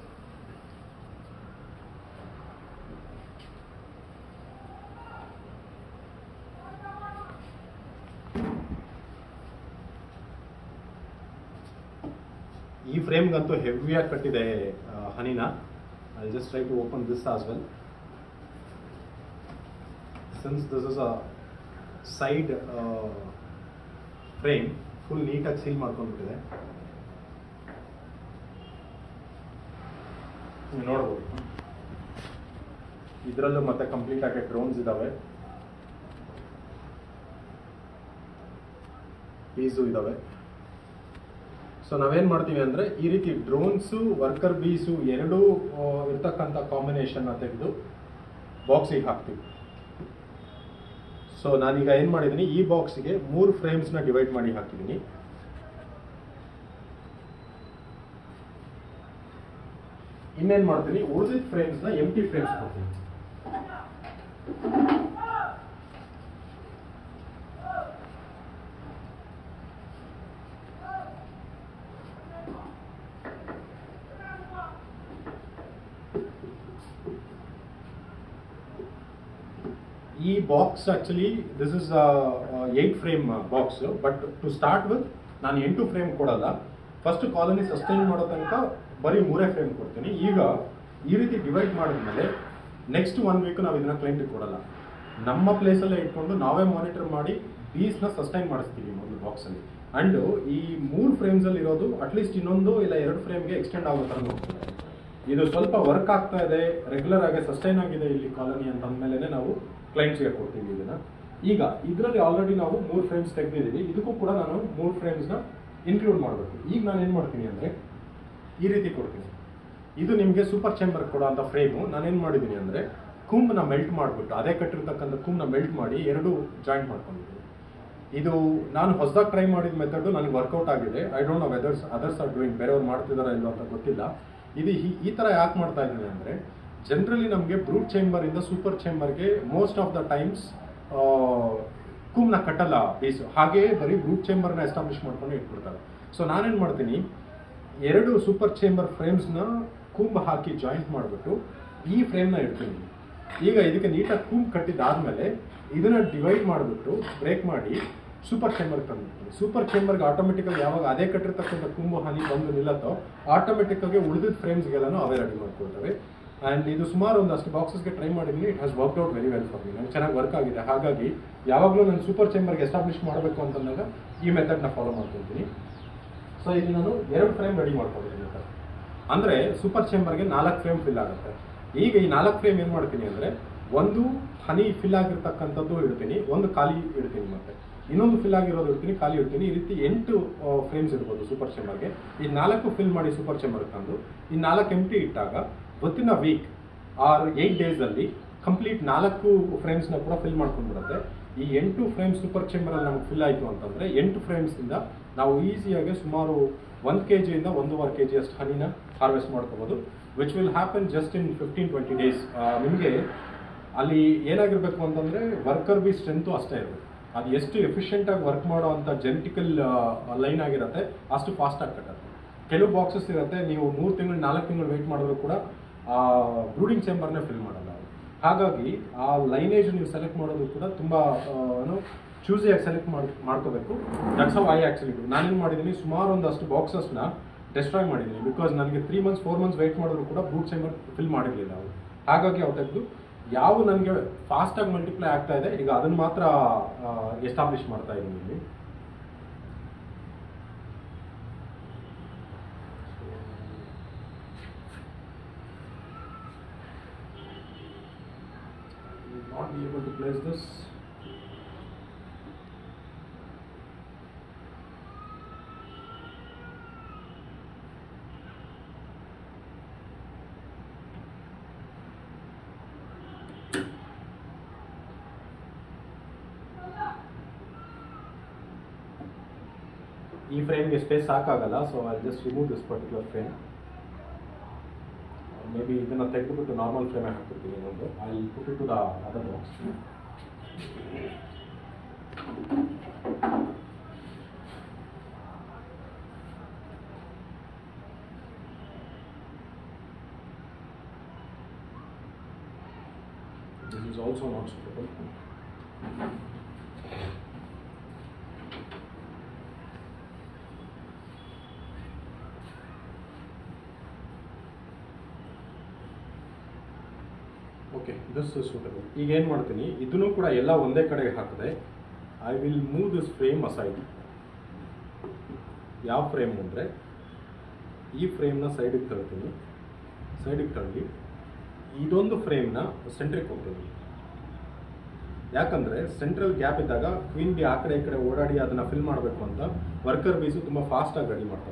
ಈ ಫ್ರೇಮ್ಗಂತೂ ಹೆವಿಯಾಗಿ ಕಟ್ಟಿದೆ ಆ, ಹನಿನ I just try to open this as well since this is a side frame full ನೀಟಾಗಿ ಸೀಲ್ ಮಾಡ್ಕೊಂಡ್ಬಿಟ್ಟಿದೆ ನೀವು ನೋಡ್ಬೋದು ಇದರಲ್ಲೂ ಮತ್ತೆ ಕಂಪ್ಲೀಟ್ ಆಗಿ ಡ್ರೋನ್ಸ್ ಇದಾವೆ ಪೀಸು ಇದಾವೆ ಸೊ ನಾವೇನ್ ಮಾಡ್ತೀವಿ ಅಂದ್ರೆ ಈ ರೀತಿ ಡ್ರೋನ್ಸು ವರ್ಕರ್ ಬೀಸು ಎರಡೂ ಆ, ಇರ್ತಕ್ಕಂಥ ಕಾಂಬಿನೇಷನ್ ತೆಗೆದು ಬಾಕ್ಸಿಗೆ ಹಾಕ್ತೀವಿ ಸೊ ನಾನೀಗ ಏನು ಮಾಡಿದ್ದೀನಿ ಈ ಬಾಕ್ಸಿಗೆ ಮೂರು ಫ್ರೇಮ್ಸ್ನ ಡಿವೈಡ್ ಮಾಡಿ ಹಾಕಿದ್ದೀನಿ ಇನ್ನೇನು ಮಾಡ್ತೀನಿ ಉಳಿದಿದ್ದ ಫ್ರೇಮ್ಸ್ನ ಎಂಟಿ ಫ್ರೇಮ್ಸ್ ಕೊಡ್ತೀನಿ ಈ box actually this is eight frame box but to start with ನಾನು ಎಂಟು ಫ್ರೇಮ್ ಕೊಡಲ್ಲ ಫಸ್ಟ್ ಕಾಲನಿ ಸಸ್ಟೈನ್ ಮಾಡೋ ತನಕ ಬರೀ ಮೂರೇ ಫ್ರೇಮ್ ಕೊಡ್ತೀನಿ ಈಗ ಈ ರೀತಿ ಡಿವೈಡ್ ಮಾಡಿದ್ಮೇಲೆ ನೆಕ್ಸ್ಟ್ ಒನ್ ವೀಕ್ ನಾವು ಇದನ್ನ ಕ್ಲೈಂಟಿಗೆ ಕೊಡಲ್ಲ ನಮ್ಮ ಪ್ಲೇಸಲ್ಲೇ ಇಟ್ಕೊಂಡು ನಾವೇ ಮಾನಿಟರ್ ಮಾಡಿ ಬೀಸ್ನ ಸಸ್ಟೈನ್ ಮಾಡಿಸ್ತೀವಿ ಮೊದಲು ಬಾಕ್ಸಲ್ಲಿ ಅಂಡ್ ಈ ಮೂರು ಫ್ರೇಮ್ಸಲ್ಲಿ ಇರೋದು ಅಟ್ಲೀಸ್ಟ್ ಇನ್ನೊಂದು ಇಲ್ಲ ಎರಡು ಫ್ರೇಮ್ಗೆ ಎಕ್ಸ್ಟೆಂಡ್ ಆಗೋ ಥರ ನೋಡ್ತಾರೆ ಇದು ಸ್ವಲ್ಪ ವರ್ಕ್ ಆಗ್ತಾ ಇದೆ ರೆಗ್ಯುಲರ್ ಆಗಿ ಸಸ್ಟೈನ್ ಆಗಿದೆ ಇಲ್ಲಿ ಕಾಲನಿ ಅಂತ ಅಂದಮೇಲೆ ನಾವು ಕ್ಲೈಂಟ್ಸ್ಗೆ ಕೊಡ್ತೀವಿ ಇದನ್ನ ಈಗ ಇದರಲ್ಲಿ ಆಲ್ರೆಡಿ ನಾವು ಮೂರು ಫ್ರೇಮ್ಸ್ ತೆಗೆದಿದ್ದೀವಿ ಇದಕ್ಕೂ ಕೂಡ ನಾನು ಮೂರು ಫ್ರೇಮ್ಸ್ನ ಇನ್ಕ್ಲೂಡ್ ಮಾಡಬೇಕು ಈಗ ನಾನು ಏನು ಮಾಡ್ತೀನಿ ಅಂದರೆ ಈ ರೀತಿ ಕೊಡ್ತೀನಿ ಇದು ನಿಮಗೆ ಸೂಪರ್ ಚೇಂಬರ್ ಕೊಡೋ ಅಂತ ಫ್ರೇಮು ನಾನೇನು ಮಾಡಿದ್ದೀನಿ ಅಂದರೆ ಕುಂಬ್ನ ಮೆಲ್ಟ್ ಮಾಡಿಬಿಟ್ಟು ಅದೇ ಕಟ್ಟಿರ್ತಕ್ಕಂಥ ಕುಂಬ್ನ ಮೆಲ್ಟ್ ಮಾಡಿ ಎರಡು ಜಾಯಿಂಟ್ ಮಾಡ್ಕೊಂಡಿದ್ದೀನಿ ಇದು ನಾನು ಹೊಸದಾಗಿ ಟ್ರೈ ಮಾಡಿದ ಮೆಥಡ್ ನನಗೆ ವರ್ಕೌಟ್ ಆಗಿದೆ I don't know whethers others are doing ಬೇರೆಯವ್ರು ಮಾಡ್ತಿದಾರೋ ಇಲ್ಲೋ ಅಂತ ಗೊತ್ತಿಲ್ಲ ಇದು ಈ- ಈ ಥರ ಯಾಕೆ ಮಾಡ್ತಾ ಇದ್ದೀನಿ ಅಂದರೆ ಜನರಲಿ ನಮಗೆ ಬ್ರೂಟ್ ಚೇಂಬರಿಂದ ಸೂಪರ್ ಚೇಂಬರ್ಗೆ ಮೋಸ್ಟ್ ಆಫ್ ದ ಟೈಮ್ಸ್ ಕುಮ್ನ ಕಟ್ಟಲ್ಲ ಬೀಸು ಹಾಗೆಯೇ ಬರೀ ಬ್ರೂಟ್ ಚೇಂಬರ್ನ ಎಸ್ಟಾಬ್ಲಿಷ್ ಮಾಡ್ಕೊಂಡು ಇಟ್ಬಿಡ್ತಾರೆ ಸೊ ನಾನೇನು ಮಾಡ್ತೀನಿ ಎರಡು ಸೂಪರ್ ಚೇಂಬರ್ ಫ್ರೇಮ್ಸ್ನ ಕುಂಬ್ ಹಾಕಿ ಜಾಯಿಂಟ್ ಮಾಡಿಬಿಟ್ಟು ಈ ಫ್ರೇಮ್ನ ಇಡ್ತೀನಿ ಈಗ ಇದಕ್ಕೆ ನೀಟಾಗಿ ಕೂಂಬ್ ಕಟ್ಟಿದಾದ್ಮೇಲೆ ಇದನ್ನ ಡಿವೈಡ್ ಮಾಡಿಬಿಟ್ಟು ಬ್ರೇಕ್ ಮಾಡಿ ಸೂಪರ್ ಚೇಂಬರ್ಗೆ ತಂದ್ಬಿಡ್ತೀನಿ ಸೂಪರ್ ಚೇಂಬರ್ಗೆ ಆಟೋಮೆಟಿಕಾಗಿ ಯಾವಾಗ ಅದೇ ಕಟ್ಟಿರ್ತಕ್ಕಂಥ ಕುಂಬು ಹನಿ ಬಂದು ನಿಲ್ಲತ್ತೋ ಆಟೋಮೆಟಿಕ್ಕಾಗಿ ಉಳಿದಿದ್ದ ಫ್ರೇಮ್ಸ್ಗೆಲ್ಲನೂ ಅವೇ ರೆಡಿ ಮಾಡ್ಕೊಳ್ತವೆ ಆ್ಯಂಡ್ ಇದು ಸುಮಾರು ಒಂದಷ್ಟು ಬಾಕ್ಸಸ್ಗೆ ಟ್ರೈ ಮಾಡಿದ್ದೀನಿ it has work out very well for me ನನಗೆ ಚೆನ್ನಾಗಿ ವರ್ಕ್ ಆಗಿದೆ ಹಾಗಾಗಿ ಯಾವಾಗಲೂ ನಾನು ಸೂಪರ್ ಚೇಂಬರ್ಗೆ ಎಸ್ಟಾಬ್ಲಿಷ್ ಮಾಡಬೇಕು ಅಂತಂದಾಗ ಈ ಮೆಥಡ್ನ ಫಾಲೋ ಮಾಡ್ಕೊಳ್ತೀನಿ ಸೊ ಇಲ್ಲಿ ನಾನು ಎರಡು ಫ್ರೇಮ್ ರೆಡಿ ಮಾಡ್ಕೊಂಡಿದ್ದೀನಿ ಸರ್ ಅಂದರೆ ಸೂಪರ್ ಚೇಂಬರ್ಗೆ ನಾಲ್ಕು ಫ್ರೇಮ್ ಫಿಲ್ ಆಗುತ್ತೆ ಈಗ ಈ ನಾಲ್ಕು ಫ್ರೇಮ್ ಏನು ಮಾಡ್ತೀನಿ ಅಂದರೆ ಒಂದು ಹನಿ ಫಿಲ್ ಆಗಿರ್ತಕ್ಕಂಥದ್ದು ಇಡ್ತೀನಿ ಒಂದು ಖಾಲಿ ಇಡ್ತೀನಿ ಮತ್ತೆ ಇನ್ನೊಂದು ಫಿಲ್ ಆಗಿರೋದು ಇಡ್ತೀನಿ ಖಾಲಿ ಇಡ್ತೀನಿ ಈ ರೀತಿ ಎಂಟು ಫ್ರೇಮ್ಸ್ ಇರ್ಬೋದು ಸೂಪರ್ ಚೇಂಬರ್ಗೆ ಈ ನಾಲ್ಕು ಫಿಲ್ ಮಾಡಿ ಸೂಪರ್ ಚೇಂಬರ್ಗೆ ತಂದು ಈ ನಾಲ್ಕು ಎಂಟಿ ಇಟ್ಟಾಗ within a week or eight ಡೇಸಲ್ಲಿ ಕಂಪ್ಲೀಟ್ ನಾಲ್ಕು ಫ್ರೇಮ್ಸ್ನ ಕೂಡ ಫಿಲ್ ಮಾಡ್ಕೊಂಡ್ಬಿಡುತ್ತೆ ಈ ಎಂಟು ಫ್ರೇಮ್ ಸೂಪರ್ ಚೇಂಬರಲ್ಲಿ ನಮ್ಗೆ ಫಿಲ್ ಆಯಿತು ಅಂತಂದರೆ ಎಂಟು ಫ್ರೇಮ್ಸಿಂದ ನಾವು ಈಸಿಯಾಗಿ ಸುಮಾರು ಒಂದು ಕೆ ಜಿಯಿಂದ ಒಂದೂವರೆ ಕೆ ಜಿ ಅಷ್ಟು ಹನಿನ ಹಾರ್ವೆಸ್ಟ್ ಮಾಡ್ಕೋಬೋದು which will happen just in fifteen twenty days ನಿಮಗೆ ಅಲ್ಲಿ ಏನಾಗಿರಬೇಕು ಅಂತಂದರೆ ವರ್ಕರ್ ಬಿ ಸ್ಟ್ರೆಂತು ಅಷ್ಟೇ ಇರಬೇಕು ಅದು ಎಷ್ಟು ಎಫಿಷಿಯೆಂಟಾಗಿ ವರ್ಕ್ ಮಾಡೋ ಅಂಥ ಜೆನೆಟಿಕಲ್ ಲೈನ್ ಆಗಿರುತ್ತೆ ಅಷ್ಟು ಫಾಸ್ಟಾಗಿ ಕಟ್ಟುತ್ತೆ ಕೆಲವು ಬಾಕ್ಸಸ್ ಇರುತ್ತೆ ನೀವು ಮೂರು ತಿಂಗಳು ನಾಲ್ಕು ತಿಂಗಳು ವೆಯ್ಟ್ ಮಾಡಿದ್ರು ಕೂಡ ಆ ಬ್ರೂಡಿಂಗ್ ಚೇಂಬರ್ನೇ ಫಿಲ್ ಮಾಡಲ್ಲ ಅವ್ರು. ಹಾಗಾಗಿ ಆ ಲೈನೇಜ್ ನೀವು ಸೆಲೆಕ್ಟ್ ಮಾಡೋದು ಕೂಡ ತುಂಬ ಏನು ಚೂಸಿಯಾಗಿ ಸೆಲೆಕ್ಟ್ ಮಾಡಿ ಮಾಡ್ಕೋಬೇಕು ದಟ್ಸ್ ಹೌ ಐ ಆ್ಯಕ್ಚುಲಿ ನಾನೇನು ಮಾಡಿದ್ದೀನಿ ಸುಮಾರು ಒಂದಷ್ಟು ಬಾಕ್ಸಸ್ನ ಡೆಸ್ಟ್ರಾಯ್ ಮಾಡಿದ್ದೀನಿ ಬಿಕಾಸ್ ನನಗೆ three months four months wait ಮಾಡಿದ್ರು ಕೂಡ ಬ್ರೂಡ್ ಚೇಂಬರ್ ಫಿಲ್ ಮಾಡಿರಲಿಲ್ಲ ಅವರು ಹಾಗಾಗಿ ಅವ್ರು ತೆಗೆದು ಯಾವ ನನಗೆ ಫಾಸ್ಟಾಗಿ ಮಲ್ಟಿಪ್ಲೈ ಆಗ್ತಾ ಇದೆ ಈಗ ಅದನ್ನು ಮಾತ್ರ ಎಸ್ಟಾಬ್ಲಿಷ್ ಮಾಡ್ತಾ ಇದ್ದೀನಿ ಇಲ್ಲಿ will not be able to place this. ಈ ಫ್ರೇಮ್ಗೆ ಸ್ಪೇಸ್ ಸಾಕಾಗಲ್ಲ so I just remove this particular frame maybe ಇದನ್ನು ತೆಗೆದುಬಿಟ್ಟು ನಾರ್ಮಲ್ ಫ್ರೇಮೇ ಹಾಕ್ಬಿಡ್ತೀನಿ ಇನ್ನೊಂದು I put it to the other box This is also not suitable. Okay this is suitable ಈಗ ಏನು ಮಾಡ್ತೀನಿ ಇದನ್ನು ಕೂಡ ಎಲ್ಲ ಒಂದೇ ಕಡೆಗೆ ಹಾಕಿದೆ I will move this frame aside ಯಾವ ಫ್ರೇಮ್ ಅಂದರೆ ಈ ಫ್ರೇಮ್ನ ಸೈಡಿಗೆ ತಳ್ತೀನಿ ಸೈಡಿಗೆ ತಳ್ಳಿ ಇದೊಂದು ಫ್ರೇಮ್ನ ಸೆಂಟ್ರಿಗೆ ಹೋಗ್ತೀನಿ ಯಾಕಂದರೆ ಸೆಂಟ್ರಲ್ ಗ್ಯಾಪ್ ಇದ್ದಾಗ ಕ್ವೀನ್ ಬಿ ಆ ಕಡೆ ಈ ಕಡೆ ಓಡಾಡಿ ಅದನ್ನು ಫಿಲ್ ಮಾಡಬೇಕು ಅಂತ ವರ್ಕರ್ ಬೀಸು ತುಂಬ ಫಾಸ್ಟಾಗಿ ರೆಡಿ ಮಾಡ್ತಾರೆ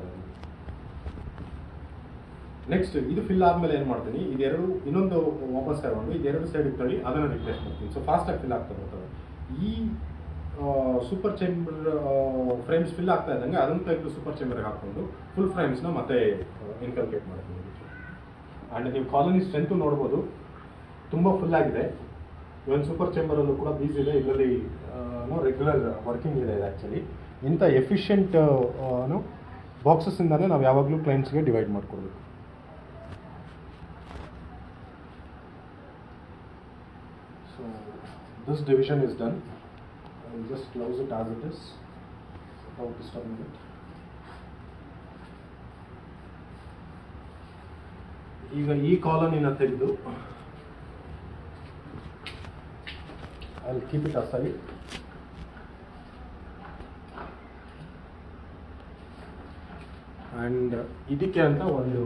ನೆಕ್ಸ್ಟ್ ಇದು ಫಿಲ್ ಆದಮೇಲೆ ಏನು ಮಾಡ್ತೀನಿ ಇದೆರಡು ಇನ್ನೊಂದು ವಾಪಸ್ ತಗೊಂಡು ಇದೆರಡು ಸೈಡ್ ತಳ್ಳಿ ಅದನ್ನು ರಿಪ್ಲೇಸ್ ಮಾಡ್ತೀನಿ ಸೊ ಫಾಸ್ಟಾಗಿ ಫಿಲ್ ಆಗ್ತಾ ಬರ್ತದೆ ಈ ಸೂಪರ್ ಚೇಂಬರ್ ಫ್ರೇಮ್ಸ್ ಫಿಲ್ ಆಗ್ತಾ ಇದ್ದಂಗೆ ಅದನ್ನು ತೆಗೆದು ಸೂಪರ್ ಚೇಂಬರ್ಗೆ ಹಾಕ್ಕೊಂಡು ಫುಲ್ ಫ್ರೇಮ್ಸ್ನ ಮತ್ತೆ ಇನ್ಕಲ್ಕೇಟ್ ಮಾಡ್ತೀನಿ ಆ್ಯಂಡ್ ನೀವು ಕಾಲೋನಿ ಸ್ಟ್ರೆಂತು ನೋಡ್ಬೋದು ತುಂಬ ಫುಲ್ ಆಗಿದೆ ಇವನ್ ಸೂಪರ್ ಚೇಂಬರಲ್ಲೂ ಕೂಡ ಬೀಸ್ ಇದೆ ಇದರಲ್ಲಿ ರೆಗ್ಯುಲರ್ ವರ್ಕಿಂಗ್ ಇದೆ ಆ್ಯಕ್ಚುಲಿ ಇಂಥ ಎಫಿಷಿಯಂಟ್ ಬಾಕ್ಸಸ್ಸಿಂದನೇ ನಾವು ಯಾವಾಗಲೂ ಕ್ಲೈಂಟ್ಸ್ಗೆ ಡಿವೈಡ್ ಮಾಡಿಕೊಡ್ಬೇಕು So this division is done. I will just close it as it is without disturbing it. ಈಗ ಈ ಕಾಲನಿನ ತೆಗೆದು I keep it aside and ಇದಕ್ಕೆ ಅಂತ ಒಂದು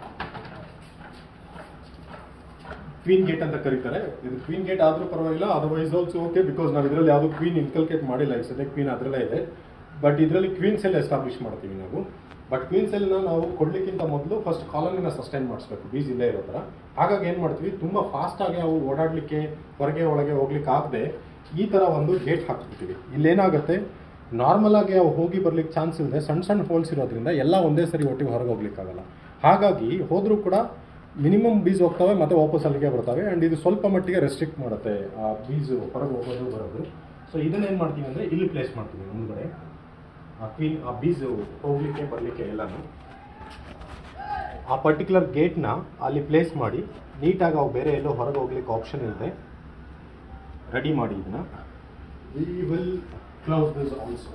ಕ್ವೀನ್ ಗೇಟ್ ಅಂತ ಕರೀತಾರೆ ಇದು ಕ್ವೀನ್ ಗೇಟ್ ಆದ್ರೂ ಪರವಾಗಿಲ್ಲ ಅದರ್ವೈಸ್ ಆಲ್ಸೋ ಓಕೆ ಬಿಕಾಸ್ ನಾವು ಇದರಲ್ಲಿ ಯಾವುದು ಕ್ವೀನ್ ಇನ್ಕಲ್ಕೇಟ್ ಮಾಡಿಲ್ಲ ಈ ಸದ್ಯ ಕ್ವೀನ್ ಅದರಲ್ಲೇ ಇದೆ ಬಟ್ ಇದರಲ್ಲಿ ಕ್ವೀನ್ ಸೆಲ್ ಎಸ್ಟಾಬ್ಲಿಷ್ ಮಾಡ್ತೀವಿ ನಾವು ಬಟ್ ಕ್ವೀನ್ ಸೆಲ್ನ ನಾವು ಕೊಡ್ಲಿಕ್ಕಿಂತ ಮೊದಲು ಫಸ್ಟ್ ಕಾಲೋನಿನ ಸಸ್ಟೈನ್ ಮಾಡಿಸ್ಬೇಕು ಬೀಸ್ ಇಲ್ಲೇ ಇರೋ ಥರ ಹಾಗಾಗಿ ಏನು ಮಾಡ್ತೀವಿ ತುಂಬ ಫಾಸ್ಟಾಗಿ ಅವು ಓಡಾಡಲಿಕ್ಕೆ ಹೊರಗೆ ಒಳಗೆ ಹೋಗ್ಲಿಕ್ಕೆ ಆಗದೆ ಈ ಥರ ಒಂದು ಗೇಟ್ ಹಾಕ್ಬಿಡ್ತೀವಿ ಇಲ್ಲೇನಾಗುತ್ತೆ ನಾರ್ಮಲ್ ಆಗಿ ಅವು ಹೋಗಿ ಬರ್ಲಿಕ್ಕೆ ಚಾನ್ಸ್ ಇಲ್ಲದೆ ಸಣ್ಣ ಸಣ್ಣ ಹೋಲ್ಸ್ ಇರೋದ್ರಿಂದ ಎಲ್ಲ ಒಂದೇ ಸರಿ ಒಟ್ಟಿಗೆ ಹೊರಗೆ ಹೋಗ್ಲಿಕ್ಕಾಗಲ್ಲ ಹಾಗಾಗಿ ಹೋದರೂ ಕೂಡ ಮಿನಿಮಮ್ ಬೀಸ್ ಹೋಗ್ತವೆ ಮತ್ತೆ ವಾಪಸ್ ಅಲ್ಲಿಗೆ ಬರ್ತವೆ ಆ್ಯಂಡ್ ಇದು ಸ್ವಲ್ಪ ಮಟ್ಟಿಗೆ ರೆಸ್ಟ್ರಿಕ್ಟ್ ಮಾಡುತ್ತೆ ಆ ಬೀಸ್ ಹೊರಗೆ ಹೋಗೋದು ಬರೋದು ಸೊ ಇದನ್ನೇನು ಮಾಡ್ತೀವಿ ಅಂದರೆ ಇಲ್ಲಿ ಪ್ಲೇಸ್ ಮಾಡ್ತೀವಿ ಮುಂದ್ಗಡೆ ಆ ಕ್ವೀನ್ ಆ ಬೀಸ್ ಹೋಗ್ಲಿಕ್ಕೆ ಬರಲಿಕ್ಕೆ ಎಲ್ಲನೂ ಆ ಪರ್ಟಿಕ್ಯುಲರ್ ಗೇಟ್ನ ಅಲ್ಲಿ ಪ್ಲೇಸ್ ಮಾಡಿ ನೀಟಾಗಿ ಅವು ಬೇರೆ ಎಲ್ಲೋ ಹೊರಗೆ ಹೋಗ್ಲಿಕ್ಕೆ ಆಪ್ಷನ್ ಇರುತ್ತೆ ರೆಡಿ ಮಾಡಿ ಇದನ್ನ we will close this also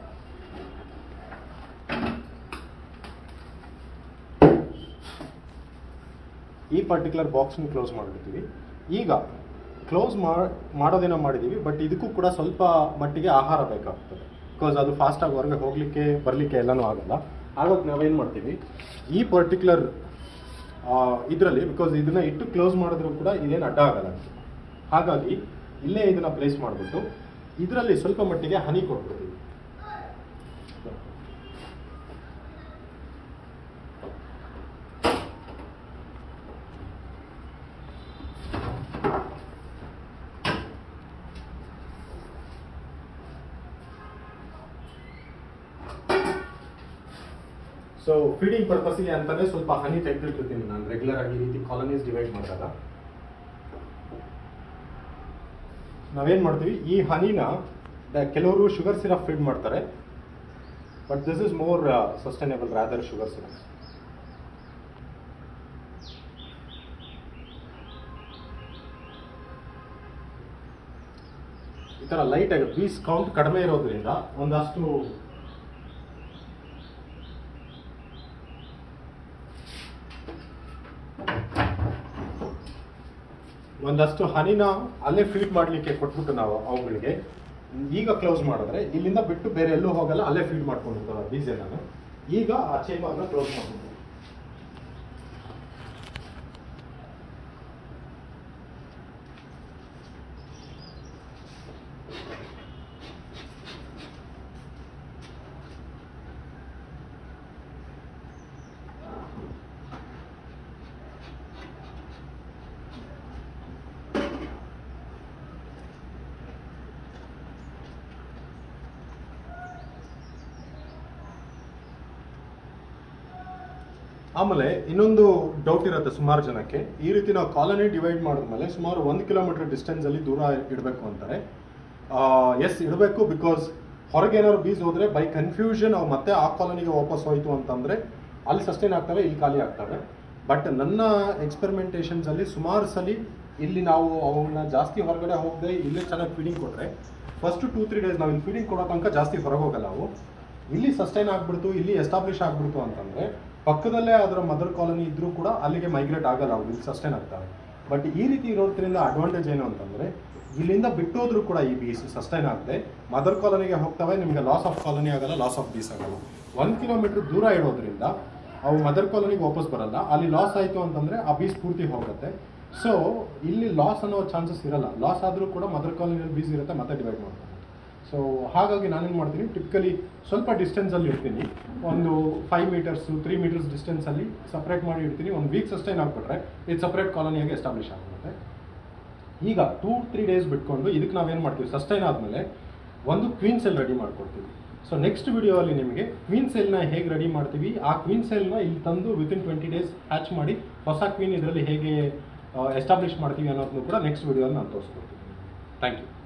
ಈ ಪರ್ಟಿಕ್ಯುಲರ್ ಬಾಕ್ಸ್ನ ಕ್ಲೋಸ್ ಮಾಡಿರ್ತೀವಿ ಈಗ ಕ್ಲೋಸ್ ಮಾಡೋದೇನೋ ಮಾಡಿದ್ದೀವಿ ಬಟ್ ಇದಕ್ಕೂ ಕೂಡ ಸ್ವಲ್ಪ ಮಟ್ಟಿಗೆ ಆಹಾರ ಬೇಕಾಗ್ತದೆ ಬಿಕಾಸ್ ಅದು ಫಾಸ್ಟಾಗಿ ಹೊರಗೆ ಹೋಗಲಿಕ್ಕೆ ಬರಲಿಕ್ಕೆ ಎಲ್ಲನೂ ಆಗಲ್ಲ ಹಾಗಾಗಿ ನಾವೇನು ಮಾಡ್ತೀವಿ ಈ ಪರ್ಟಿಕ್ಯುಲರ್ ಇದರಲ್ಲಿ ಬಿಕಾಸ್ ಇದನ್ನ ಇಟ್ಟು ಕ್ಲೋಸ್ ಮಾಡಿದ್ರು ಕೂಡ ಇದೇನು ಅಡ್ಡ ಆಗಲ್ಲ ಹಾಗಾಗಿ ಇಲ್ಲೇ ಇದನ್ನ ಪ್ಲೇಸ್ ಮಾಡಿಬಿಟ್ಟು ಇದರಲ್ಲಿ ಸ್ವಲ್ಪ ಮಟ್ಟಿಗೆ ಹನಿ ಕೊಟ್ಬಿಡ್ತೀವಿ ಸೊ ಫೀಡಿಂಗ್ ಪರ್ಪಸ್ಗೆ ಅಂತಾನೆ ಸ್ವಲ್ಪ ಹನಿ ತೆಗೆದಿಟ್ಟಿರ್ತೀನಿ ನಾನು ರೆಗ್ಯುಲರ್ ಆಗಿ ಈ ರೀತಿ ಕಾಲನೀಸ್ ಡಿವೈಡ್ ಮಾಡಿದಾಗ ನಾವೇನ್ ಮಾಡ್ತೀವಿ ಈ ಹನಿನ ಕೆಲವರು ಶುಗರ್ ಸಿರಪ್ ಫೀಡ್ ಮಾಡ್ತಾರೆ but this is more sustainable rather sugar syrup ಈ ತರ ಲೈಟ್ ಆಗಿ ಬೀಸ್ ಕೌಂಟ್ ಕಡಿಮೆ ಇರೋದ್ರಿಂದ ಒಂದಷ್ಟು ಒಂದಷ್ಟು ಹನಿನ ಅಲ್ಲೇ ಫೀಡ್ ಮಾಡಲಿಕ್ಕೆ ಕೊಟ್ಬಿಟ್ಟು ನಾವು ಅವುಗಳಿಗೆ ಈಗ ಕ್ಲೋಸ್ ಮಾಡಿದ್ರೆ ಇಲ್ಲಿಂದ ಬಿಟ್ಟು ಬೇರೆ ಎಲ್ಲೂ ಹೋಗಲ್ಲ ಅಲ್ಲೇ ಫೀಡ್ ಮಾಡ್ಕೊಂಡಿರ್ತಾರೆ ಬೀಜನ ಈಗ ಆ ಚೇಂಬರ್ನ ಕ್ಲೋಸ್ ಮಾಡ್ಬೋದು ಆಮೇಲೆ ಇನ್ನೊಂದು ಡೌಟ್ ಇರುತ್ತೆ ಸುಮಾರು ಜನಕ್ಕೆ ಈ ರೀತಿ ನಾವು ಕಾಲನಿ ಡಿವೈಡ್ ಮಾಡಿದ್ಮೇಲೆ ಸುಮಾರು ಒಂದು ಕಿಲೋಮೀಟರ್ ಡಿಸ್ಟೆನ್ಸ್ ಅಲ್ಲಿ ದೂರ ಇಡಬೇಕು ಅಂತಾರೆ ಎಸ್ ಇಡಬೇಕು ಬಿಕಾಸ್ ಹೊರಗೆ ಏನಾದ್ರು ಬೀಸ್ ಹೋದ್ರೆ ಬೈ ಕನ್ಫ್ಯೂಷನ್ ಅವು ಮತ್ತೆ ಆ ಕಾಲನಿಗೆ ವಾಪಸ್ ಹೋಯ್ತು ಅಂತಂದ್ರೆ ಅಲ್ಲಿ ಸಸ್ಟೈನ್ ಆಗ್ತವೆ ಇಲ್ಲಿ ಖಾಲಿ ಆಗ್ತವೆ ಬಟ್ ನನ್ನ ಎಕ್ಸ್ಪೆರಿಮೆಂಟೇಷನ್ಸ್ ಅಲ್ಲಿ ಸುಮಾರು ಸಲಿ ಇಲ್ಲಿ ನಾವು ಅವನ್ನ ಜಾಸ್ತಿ ಹೊರಗಡೆ ಹೋಗದೆ ಇಲ್ಲೇ ಚೆನ್ನಾಗಿ ಫೀಡಿಂಗ್ ಕೊಟ್ರೆ ಫಸ್ಟ್ ಟೂ ತ್ರೀ ಡೇಸ್ ನಾವು ಇಲ್ಲಿ ಫೀಡಿಂಗ್ ಕೊಡೋ ತನಕ ಜಾಸ್ತಿ ಹೊರಗೆ ಹೋಗಲ್ಲ ಅವು ಇಲ್ಲಿ ಸಸ್ಟೈನ್ ಆಗ್ಬಿಡ್ತು ಇಲ್ಲಿ ಎಸ್ಟಾಬ್ಲಿಷ್ ಆಗ್ಬಿಡ್ತು ಅಂತಂದ್ರೆ ಪಕ್ಕದಲ್ಲೇ ಅದರ ಮದರ್ ಕಾಲನಿ ಇದ್ರೂ ಕೂಡ ಅಲ್ಲಿಗೆ ಮೈಗ್ರೇಟ್ ಆಗಲ್ಲ ಅವು ಇಲ್ಲಿ ಸಸ್ಟೈನ್ ಆಗ್ತವೆ ಬಟ್ ಈ ರೀತಿ ಇರೋದ್ರಿಂದ ಅಡ್ವಾಂಟೇಜ್ ಏನು ಅಂತಂದ್ರೆ ಇಲ್ಲಿಂದ ಬಿಟ್ಟೋದ್ರೂ ಕೂಡ ಈ ಬೀಸ್ ಸಸ್ಟೈನ್ ಆಗದೆ ಮದರ್ ಕಾಲನಿಗೆ ಹೋಗ್ತವೆ ನಿಮಗೆ ಲಾಸ್ ಆಫ್ ಕಾಲನಿ ಆಗಲ್ಲ ಲಾಸ್ ಆಫ್ ಬೀಸ್ ಆಗಲ್ಲ ಒಂದು ಕಿಲೋಮೀಟರ್ ದೂರ ಇಡೋದ್ರಿಂದ ಅವು ಮದರ್ ಕಾಲನಿಗೆ ವಾಪಸ್ ಬರಲ್ಲ ಅಲ್ಲಿ ಲಾಸ್ ಆಯಿತು ಅಂತಂದ್ರೆ ಆ ಬೀಸ್ ಪೂರ್ತಿ ಹೋಗುತ್ತೆ ಸೊ ಇಲ್ಲಿ ಲಾಸ್ ಅನ್ನೋ ಚಾನ್ಸಸ್ ಇರಲ್ಲ ಲಾಸ್ ಆದರೂ ಕೂಡ ಮದರ್ ಕಾಲನಿಯಲ್ಲಿ ಬೀಸ್ ಇರುತ್ತೆ ಮತ್ತೆ ಡಿವೈಡ್ ಮಾಡ್ತಾರೆ ಸೊ ಹಾಗಾಗಿ ನಾನೇನು ಮಾಡ್ತೀನಿ ಟಿಪಿಕಲಿ ಸ್ವಲ್ಪ ಡಿಸ್ಟೆನ್ಸಲ್ಲಿ ಇರ್ತೀನಿ ಒಂದು ಫೈವ್ ಮೀಟರ್ಸು ತ್ರೀ ಮೀಟರ್ಸ್ ಡಿಸ್ಟೆನ್ಸಲ್ಲಿ ಸಪ್ರೇಟ್ ಮಾಡಿ ಇಡ್ತೀನಿ ಒಂದು ವೀಕ್ ಸಸ್ಟೈನ್ ಆಗಿಬಿಟ್ರೆ ಇದು ಸಪ್ರೇಟ್ ಕಾಲನಿಯಾಗಿ ಎಸ್ಟಾಬ್ಲಿಷ್ ಆಗಿರುತ್ತೆ ಈಗ ಟೂ ತ್ರೀ ಡೇಸ್ ಬಿಟ್ಕೊಂಡು ಇದಕ್ಕೆ ನಾವೇನು ಮಾಡ್ತೀವಿ ಸಸ್ಟೈನ್ ಆದಮೇಲೆ ಒಂದು ಕ್ವೀನ್ ಸೆಲ್ ರೆಡಿ ಮಾಡ್ಕೊಡ್ತೀವಿ ಸೊ ನೆಕ್ಸ್ಟ್ ವಿಡಿಯೋ ಅಲ್ಲಿ ನಿಮಗೆ ಕ್ವೀನ್ ಸೆಲ್ನ ಹೇಗೆ ರೆಡಿ ಮಾಡ್ತೀವಿ ಆ ಕ್ವೀನ್ ಸೆಲ್ನ ಇಲ್ಲಿ ತಂದು ವಿತಿನ್ ಟ್ವೆಂಟಿ ಡೇಸ್ ಹ್ಯಾಚ್ ಮಾಡಿ ಹೊಸ ಕ್ವೀನ್ ಇದರಲ್ಲಿ ಹೇಗೆ ಎಸ್ಟಾಬ್ಲಿಷ್ ಮಾಡ್ತೀವಿ ಅನ್ನೋದನ್ನು ಕೂಡ ನೆಕ್ಸ್ಟ್ ವಿಡಿಯೋಲ್ಲಿ ನಾನು ತೋರಿಸ್ಕೊಡ್ತೀನಿ ಥ್ಯಾಂಕ್ ಯು